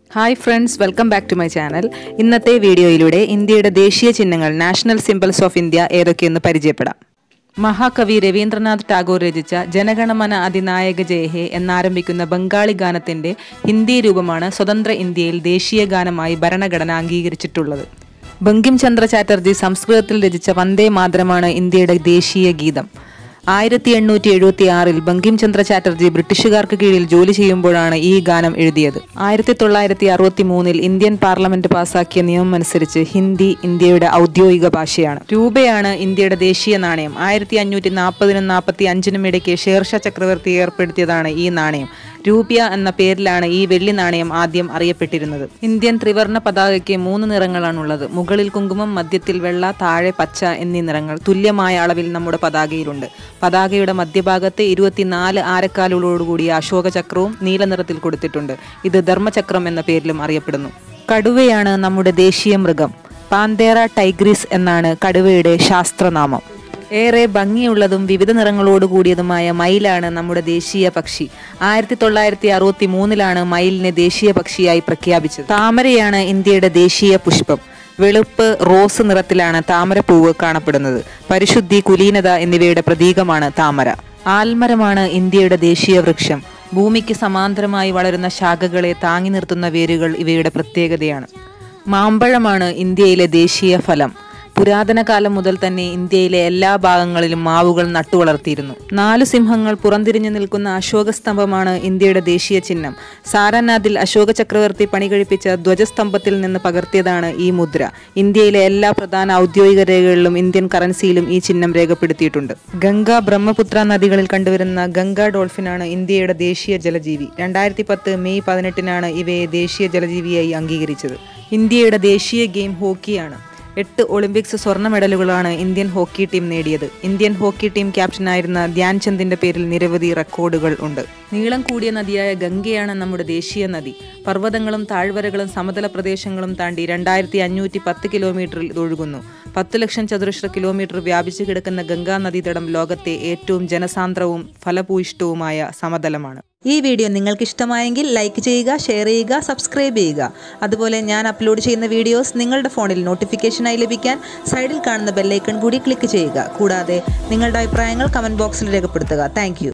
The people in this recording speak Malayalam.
hi friends welcome back to my channel ഇന്നത്തെ വീഡിയോയിലൂടെ ഇന്ത്യയുടെ ദേശീയ ചിഹ്നങ്ങൾ നാഷണൽ സിംബൽസ് ഓഫ് ഇന്ത്യ ഏതൊക്കെയെന്ന് പരിചയപ്പെടാം മഹാകവി രവീന്ദ്രനാഥ് ടാഗോർ രചിച്ച ജനഗണമന അതിനായക ജയഹേ എന്നാരംഭിക്കുന്ന ബംഗാളി ഗാനത്തിന്റെ ഹിന്ദി രൂപമാണ് സ്വതന്ത്ര ഇന്ത്യയിൽ ദേശീയ ഗാനമായി ഭരണഘടന അംഗീകരിച്ചിട്ടുള്ളത് ബങ്കിം ചന്ദ്ര ചാറ്റർജി സംസ്കൃതത്തിൽ രചിച്ച വന്ദേ മാതരമാണ് ഇന്ത്യയുടെ ദേശീയ ഗീതം ആയിരത്തി എണ്ണൂറ്റി എഴുപത്തി ആറിൽ ബങ്കിം ചന്ദ്ര ചാറ്റർജി ബ്രിട്ടീഷുകാർക്ക് കീഴിൽ ജോലി ചെയ്യുമ്പോഴാണ് ഈ ഗാനം എഴുതിയത് ആയിരത്തി തൊള്ളായിരത്തി അറുപത്തി മൂന്നിൽ ഇന്ത്യൻ പാർലമെന്റ് പാസാക്കിയ നിയമം അനുസരിച്ച് ഹിന്ദി ഇന്ത്യയുടെ ഔദ്യോഗിക ഭാഷയാണ് രൂപയാണ് ഇന്ത്യയുടെ ദേശീയ നാണയം ആയിരത്തി അഞ്ഞൂറ്റി നാൽപ്പതിനും നാൽപ്പത്തി അഞ്ചിനും ഇടയ്ക്ക് ഷേർഷാ ചക്രവർത്തി ഏർപ്പെടുത്തിയതാണ് ഈ നാണയം രൂപ്യ എന്ന പേരിലാണ് ഈ വെള്ളി നാണയം ആദ്യം അറിയപ്പെട്ടിരുന്നത് ഇന്ത്യൻ ത്രിവർണ പതാകയ്ക്ക് മൂന്ന് നിറങ്ങളാണുള്ളത് മുകളിൽ കുങ്കുമം മധ്യത്തിൽ വെള്ള താഴെ പച്ച എന്നീ നിറങ്ങൾ തുല്യമായ അളവിൽ നമ്മുടെ പതാകയിലുണ്ട് പതാകയുടെ മധ്യഭാഗത്ത് ഇരുപത്തിനാല് ആരക്കാലുകളോടുകൂടിയ അശോക ചക്രവും നീല നിറത്തിൽ കൊടുത്തിട്ടുണ്ട് ഇത് ധർമ്മചക്രം എന്ന പേരിലും അറിയപ്പെടുന്നു കടുവയാണ് നമ്മുടെ ദേശീയ മൃഗം പാന്തേറ ടൈഗ്രിസ് എന്നാണ് കടുവയുടെ ശാസ്ത്രനാമം ഏറെ ഭംഗിയുള്ളതും വിവിധ നിറങ്ങളോട് കൂടിയതുമായ മയിലാണ് നമ്മുടെ ദേശീയ പക്ഷി ആയിരത്തി തൊള്ളായിരത്തി അറുപത്തി മൂന്നിലാണ് മയിലിനെ ദേശീയ പക്ഷിയായി പ്രഖ്യാപിച്ചത് താമരയാണ് ഇന്ത്യയുടെ ദേശീയ പുഷ്പം വെളുപ്പ് റോസ് നിറത്തിലാണ് താമരപ്പൂവ് കാണപ്പെടുന്നത് പരിശുദ്ധി കുലീനത എന്നിവയുടെ പ്രതീകമാണ് താമര ആൽമരമാണ് ഇന്ത്യയുടെ ദേശീയ വൃക്ഷം ഭൂമിക്ക് സമാന്തരമായി വളരുന്ന ശാഖകളെ താങ്ങി നിർത്തുന്ന വേരുകൾ ഇവയുടെ പ്രത്യേകതയാണ് മാമ്പഴമാണ് ഇന്ത്യയിലെ ദേശീയ ഫലം പുരാതന കാലം മുതൽ തന്നെ ഇന്ത്യയിലെ എല്ലാ ഭാഗങ്ങളിലും മാവുകൾ നട്ടുവളർത്തിയിരുന്നു നാലു സിംഹങ്ങൾ പുറംതിരിഞ്ഞു നിൽക്കുന്ന അശോക സ്തംഭമാണ് ഇന്ത്യയുടെ ദേശീയ ചിഹ്നം സാരനാഥിൽ അശോക ചക്രവർത്തി പണികഴിപ്പിച്ച ധ്വജസ്തംഭത്തിൽ നിന്ന് പകർത്തിയതാണ് ഈ മുദ്ര ഇന്ത്യയിലെ എല്ലാ പ്രധാന ഔദ്യോഗിക രേഖകളിലും ഇന്ത്യൻ കറൻസിയിലും ഈ ചിഹ്നം രേഖപ്പെടുത്തിയിട്ടുണ്ട് ഗംഗ ബ്രഹ്മപുത്ര നദികളിൽ കണ്ടുവരുന്ന ഗംഗ ഡോൾഫിനാണ് ഇന്ത്യയുടെ ദേശീയ ജലജീവി രണ്ടായിരത്തി പത്ത് മെയ് പതിനെട്ടിനാണ് ഇവയെ ദേശീയ ജലജീവിയായി അംഗീകരിച്ചത് ഇന്ത്യയുടെ ദേശീയ ഗെയിം ഹോക്കിയാണ് എട്ട് ഒളിമ്പിക്സ് സ്വർണ്ണ മെഡലുകളാണ് ഇന്ത്യൻ ഹോക്കി ടീം നേടിയത് ഇന്ത്യൻ ഹോക്കി ടീം ക്യാപ്റ്റനായിരുന്ന ധ്യാൻ ചന്ദിന്റെ പേരിൽ നിരവധി റെക്കോർഡുകൾ ഉണ്ട് നീളം കൂടിയ നദിയായ ഗംഗയാണ് നമ്മുടെ ദേശീയ നദി പർവ്വതങ്ങളും താഴ്വരകളും സമതല പ്രദേശങ്ങളും താണ്ടി രണ്ടായിരത്തി അഞ്ഞൂറ്റി പത്ത് കിലോമീറ്ററിൽ ഇത് ഒഴുകുന്നു പത്ത് ലക്ഷം ചതുരശ്ര കിലോമീറ്റർ വ്യാപിച്ചു കിടക്കുന്ന ഗംഗാ നദീതടം ലോകത്തെ ഏറ്റവും ജനസാന്ദ്രവും ഫലഭൂയിഷ്ടവുമായ സമതലമാണ് ഈ വീഡിയോ നിങ്ങൾക്ക് ഇഷ്ടമായെങ്കിൽ ലൈക്ക് ചെയ്യുക ഷെയർ ചെയ്യുക സബ്സ്ക്രൈബ് ചെയ്യുക അതുപോലെ ഞാൻ അപ്ലോഡ് ചെയ്യുന്ന വീഡിയോസ് നിങ്ങളുടെ ഫോണിൽ നോട്ടിഫിക്കേഷനായി ലഭിക്കാൻ സൈഡിൽ കാണുന്ന ബെല്ലൈക്കൺ കൂടി ക്ലിക്ക് ചെയ്യുക കൂടാതെ നിങ്ങളുടെ അഭിപ്രായങ്ങൾ കമൻറ്റ് ബോക്സിൽ രേഖപ്പെടുത്തുക താങ്ക്